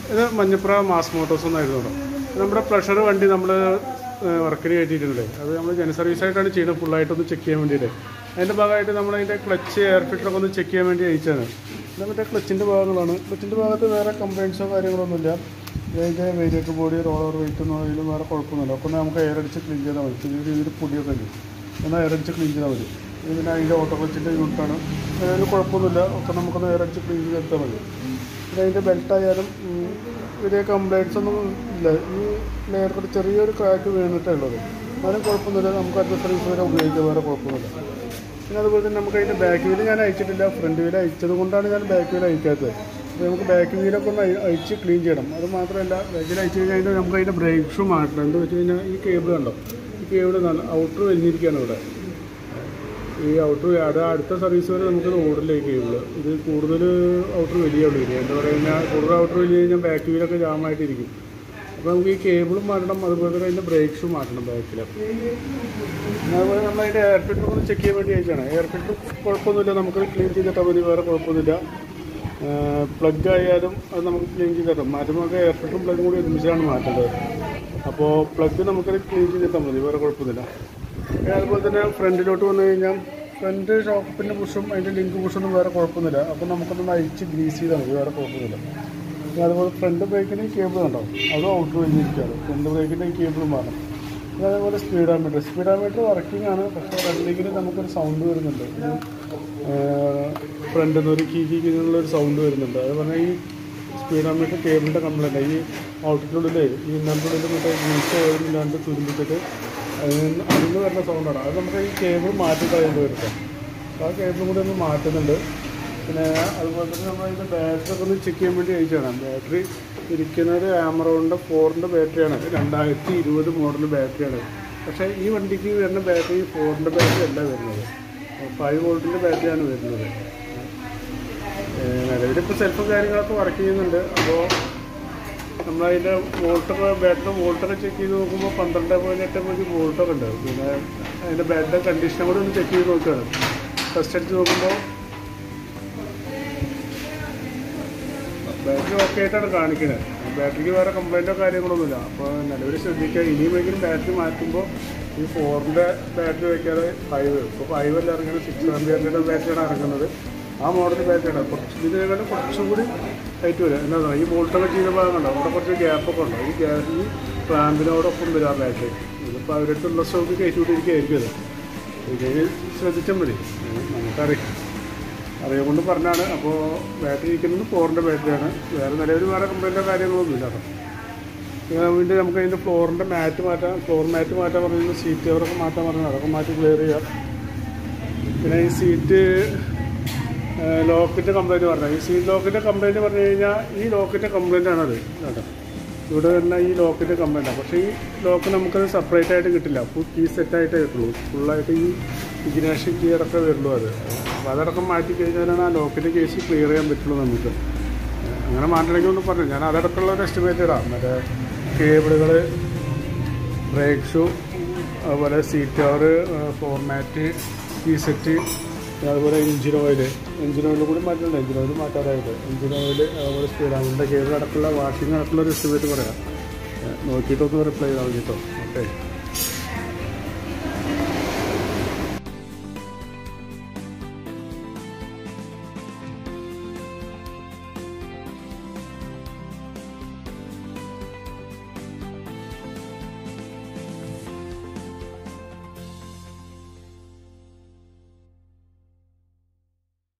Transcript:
ഇത് Manjappura mass Motors എന്നായിരുന്നു കേട്ടോ നമ്മുടെ പ്ലഷർ വണ്ടി നമ്മൾ വർക്കിന് കയറ്റിയിട്ടുണ്ട് അത് നമ്മൾ ജന സർവീസായിട്ടാണ് ചെയ്യുന്നത് ഫുള്ളായിട്ടൊന്ന് ചെക്ക് ചെയ്യാൻ വേണ്ടിയിട്ട് അതിൻ്റെ ഭാഗമായിട്ട് നമ്മൾ അതിൻ്റെ ക്ലച്ച് എയർ ഫിൽറ്ററൊക്കെ ഒന്ന് ചെക്ക് ചെയ്യാൻ വേണ്ടി അയച്ചതാണ് ഇത് മറ്റേ ക്ലച്ചിൻ്റെ ഭാഗങ്ങളാണ് ക്ലച്ചിൻ്റെ ഭാഗത്ത് വേറെ കംപ്ലയിൻസോ കാര്യങ്ങളൊന്നുമില്ല ഇതിൻ്റെ വേരിയേറ്റർ ബോഡി റോളർ വെയിറ്റ് ഒന്നും അതിലും വേറെ കുഴപ്പമൊന്നുമില്ല അപ്പോൾ നമുക്ക് എയർ അടിച്ച് ക്ലീൻ ചെയ്താൽ മതി ചെറിയ രീതിയിൽ പൊടിയൊക്കെ ഉണ്ട് എന്നാൽ എയർ അടിച്ച് ക്ലീൻ ചെയ്താൽ മതി ഇത് പിന്നെ അതിൻ്റെ ഓട്ടോ ക്ലച്ചിൻ്റെ യൂണിറ്റാണ് അതിന് കുഴപ്പമൊന്നുമില്ല ഒക്കെ നമുക്കൊന്ന് എയർ അടിച്ച് ക്ലീൻ ചെയ്തെടുത്താൽ മതി പിന്നെ അതിൻ്റെ ബെൽറ്റായാലും ഉം, വലിയ കംപ്ലൈൻറ്റ്സ് ഒന്നും ഇല്ല ഈ ലെയർ കൂടെ ചെറിയൊരു ക്രാക്ക് വീണിട്ടേ ഉള്ളത് അതിന് കുഴപ്പമൊന്നുമില്ല നമുക്ക് അടുത്ത സർവീസ് വരെ ഉപയോഗിക്കാം വേറെ കുഴപ്പമൊന്നുമില്ല പിന്നെ അതുപോലെ തന്നെ നമുക്ക് അതിൻ്റെ ബാക്ക് വീല് ഞാൻ അയച്ചിട്ടില്ല ഫ്രണ്ട് വീല് അയച്ചത് കൊണ്ടാണ് ഞാൻ ബാക്ക് വീല് അയക്കാത്തത് അപ്പോൾ നമുക്ക് ബാക്ക് വീലൊക്കെ ഒന്ന് അയ- അയച്ച് ക്ലീൻ ചെയ്യണം അത് മാത്രമല്ല ബാക്ക് വീല് അയച്ചു കഴിഞ്ഞാൽ അതിൻ്റെ നമുക്ക് അതിൻ്റെ ബ്രേക്ക് ഷൂ മാറ്റണം എന്താ വെച്ച് കഴിഞ്ഞാൽ ഈ കേബിൾ കണ്ടോ ഈ കേബിൾ നല്ല ഔട്ടർ വലിഞ്ഞിരിക്കുകയാണ് ഇവിടെ ഈ ഔട്ടർ അത് അടുത്ത സർവീസ് വരെ നമുക്ക് ഓർഡറിൽ ഈ കേബിൾ ഇത് കൂടുതൽ ഔട്ടർ വലിയ വരിക എന്താ പറയുക കൂടുതൽ ഔട്ടർ വലിയ കഴിഞ്ഞാൽ ബാക്ക് വീലൊക്കെ ജാമായിട്ടിരിക്കും അപ്പോൾ നമുക്ക് ഈ കേബിളും മാറ്റണം അതുപോലെ തന്നെ അതിൻ്റെ ബ്രേക്ക് ഷൂ മാറ്റണം ബാക്കിൽ അതുപോലെ നമ്മൾ അതിൻ്റെ എയർ ഫിൽറ്റർ ഒന്ന് ചെക്ക് ചെയ്യാൻ വേണ്ടി അയച്ചാണ് എയർ ഫിൽറ്റർ കുഴപ്പമൊന്നുമില്ല നമുക്ക് ക്ലീൻ ചെയ്തിട്ടാൽ മതി വേറെ കുഴപ്പമൊന്നുമില്ല പ്ലഗ് ആയാലും അത് നമുക്ക് ക്ലീൻ ചെയ്തിട്ടാം മാറ്റുമ്പോൾ എയർ ഫിൽറ്ററും പ്ലഗും കൂടി ഒരുമിച്ചാണ് മാറ്റേണ്ടത് അപ്പോൾ പ്ലഗ് നമുക്കത് ക്ലീൻ ചെയ്തിട്ടാൽ മതി വേറെ കുഴപ്പമൊന്നുമില്ല പിന്നെ അതുപോലെ തന്നെ ഫ്രണ്ടിലോട്ട് വന്നു കഴിഞ്ഞാൽ ഫ്രണ്ട് ഷോപ്പിൻ്റെ പുഷും അതിൻ്റെ ലിങ്ക് പുഷൊന്നും വേറെ കുഴപ്പമൊന്നുമില്ല അപ്പോൾ നമുക്കൊന്ന് അയച്ച് ഗ്രീസ് ചെയ്താൽ മതി വേറെ കുഴപ്പമൊന്നുമില്ല പിന്നെ അതുപോലെ ഫ്രണ്ട് ബ്രേക്കിന് ഈ കേബിൾ കണ്ടോ അതും ഔട്ടർ കഴിഞ്ഞിരിക്കുകയാണ് ഫ്രണ്ട് ബ്രേക്കിൻ്റെ ഈ കേബിളും മാറണം പിന്നെ അതേപോലെ സ്പീഡോമീറ്റർ സ്പീഡോമീറ്റർ വർക്കിംഗ് ആണ് പക്ഷേ റണ്ണിങ്ങിൽ നമുക്കൊരു സൗണ്ട് വരുന്നുണ്ട് ഫ്രണ്ടിൽ നിന്ന് ഒരു കീ കീ ഒരു സൗണ്ട് വരുന്നുണ്ട് അത് പറഞ്ഞാൽ ഈ സ്പീഡോമീറ്റർ കേബിളിൻ്റെ കംപ്ലൈൻറ്റ് ഈ ഔട്ടിനുള്ളിൽ ഈ ഇന്നറിനുള്ളിൽ മറ്റേ വീഴ്ച വരുന്നില്ലാണ്ട് തുരുമ്പിച്ചിട്ട് അതിൽ നിന്ന് അതിൽ നിന്ന് വരുന്ന സൗണ്ടാണ് അത് നമുക്ക് ഈ കേബിൾ മാറ്റി കഴിയുമ്പോൾ വരുന്നത് അപ്പോൾ ആ കേബിളും കൂടി ഒന്ന് മാറ്റുന്നുണ്ട് പിന്നെ അതുപോലെ തന്നെ നമ്മൾ അതിൻ്റെ ബാറ്ററി ഒക്കെ ഒന്ന് ചെക്ക് ചെയ്യാൻ വേണ്ടി അയച്ചാണ് ബാറ്ററി ഇരിക്കുന്നത് ആമറോണിൻ്റെ ഫോറിൻ്റെ ബാറ്ററിയാണ് രണ്ടായിരത്തി ഇരുപത് മോഡൽ ബാറ്ററിയാണ് പക്ഷേ ഈ വണ്ടിക്ക് വരുന്ന ബാറ്ററി ഫോറിൻ്റെ ബാറ്ററി അല്ല വരുന്നത് ഫൈവ് വോൾട്ടിൻ്റെ ബാറ്ററിയാണ് വരുന്നത് നിലവിലിപ്പോൾ സെൽഫും കാര്യങ്ങളൊക്കെ വർക്ക് ചെയ്യുന്നുണ്ട് അപ്പോൾ നമ്മളതിൻ്റെ വോൾട്ടൊക്കെ ബാറ്ററി വോൾട്ടൊക്കെ ചെക്ക് ചെയ്ത് നോക്കുമ്പോൾ പന്ത്രണ്ട് പോയിൻറ്റ് എട്ട് പോയിൻറ്റ് വോൾട്ടൊക്കെ ഉണ്ട് പിന്നെ അതിൻ്റെ ബാറ്ററി കണ്ടീഷനും കൂടി ഒന്ന് ചെക്ക് ചെയ്ത് നോക്കുകയാണ് ടെസ്റ്റ് അടിച്ച് നോക്കുമ്പോൾ ബാറ്ററി ഓക്കെ ആയിട്ടാണ് കാണിക്കുന്നത് ബാറ്ററിക്ക് വേറെ കംപ്ലൈൻറ്റോ കാര്യങ്ങളൊന്നുമില്ല അപ്പോൾ നിലവിൽ ശ്രദ്ധിക്കുക ഇനിയുമെങ്കിലും ബാറ്ററി മാറ്റുമ്പോൾ ഈ ഫോറിൻ്റെ ബാറ്ററി വയ്ക്കാതെ ഫൈവ് ഇപ്പോൾ ഫൈവ് അല്ല ഇറങ്ങുന്നത് സിക്സ് ആംബിയറിൻ്റെ ബാറ്ററിയാണ് ഇറങ്ങുന്നത് ആ മോഡൽ ബാറ്ററിയാണ് കുറച്ച് ഇതിനേക്കാളും കുറച്ചും കൂടി ഹൈറ്റ് വരും എന്താ പറയുക ഈ ബോൾട്ടൊക്കെ ചെയ്ത ഭാഗമുണ്ടോ അവിടെ കുറച്ച് ഗ്യാപ്പൊക്കെ ഉണ്ടോ ഈ ഗ്യാസ് ഈ ക്ലാമ്പിനോടൊപ്പം വരും ആ ബാറ്ററി ഇതിപ്പോൾ അവരുടെ സ്റ്റോക്ക് കയറ്റിവിട്ടിരിക്കുകയായിരിക്കും അത് ഇതിന് ശ്രദ്ധിച്ചാൽ മതി നമുക്കറിയാം അറിയാൻ പറഞ്ഞാണ് അപ്പോൾ ബാറ്ററി ഇരിക്കുന്നത് ഫോറിൻ്റെ ബാറ്ററിയാണ് വേറെ നിലവിൽ വേറെ കംപ്ലൈൻറ്റോ കാര്യങ്ങളൊന്നും ഇല്ല കേട്ടോ ഇതിന് വേണ്ടി നമുക്ക് അതിൻ്റെ ഫ്ലോറിൻ്റെ മാറ്റ് മാറ്റാം ഫ്ലോർ മാറ്റ് മാറ്റാൻ പറഞ്ഞു സീറ്റ് കവറൊക്കെ മാറ്റാൻ പറഞ്ഞു അതൊക്കെ മാറ്റി ക്ലിയർ ചെയ്യാം പിന്നെ ഈ സീറ്റ് ലോക്കിൻ്റെ കംപ്ലൈൻറ്റ് പറഞ്ഞത് ഈ സീറ്റ് ലോക്കിൻ്റെ കംപ്ലൈൻറ്റ് പറഞ്ഞു കഴിഞ്ഞാൽ ഈ ലോക്കിൻ്റെ കംപ്ലൈൻ്റ് ആണത് കേട്ടോ ഇവിടെ വരുന്ന ഈ ലോക്കിൻ്റെ കംപ്ലൈൻറ്റാണ് പക്ഷേ ഈ ലോക്ക് നമുക്കത് സെപ്പറേറ്റ് ആയിട്ട് കിട്ടില്ല ഫുൾ കീ സെറ്റായിട്ടേ കിട്ടുള്ളൂ ഫുള്ളായിട്ട് ഈ ഇഗ്നേഷൻ കീ അടക്കം വരുള്ളൂ അത് അപ്പോൾ അതടക്കം മാറ്റി കഴിഞ്ഞാലാണ് ആ ലോക്കിൻ്റെ കേസ് ക്ലിയർ ചെയ്യാൻ പറ്റുള്ളൂ നമുക്ക് അങ്ങനെ മാറ്റണമെങ്കിൽ ഒന്ന് പറഞ്ഞു ഞാൻ അതടക്കമുള്ള ഒരു എസ്റ്റിമേറ്റ് ഇടാം മറ്റേ കേബിളുകൾ ബ്രേക്ക് ഷൂ അതുപോലെ seat cover format key set അതുപോലെ എഞ്ചിൻ ഓയിൽ എഞ്ചിൻ ഓയിൽ കൂടി മാറ്റുന്നുണ്ട് എഞ്ചിൻ ഓയിൽ മാറ്റാറായിട്ട് എഞ്ചിൻ ഓയിൽ അതുപോലെ സ്പീഡാമിൻ്റെ കേബിൾ അടക്കമുള്ള വാഷിംഗ് അടക്കമുള്ള ഒരു എസ്റ്റിമേറ്റ് പറയാം ഏഹ് നോക്കിയിട്ടൊന്ന് റിപ്ലൈ ചെയ്താൽ മതി കേട്ടോ ഓക്കെ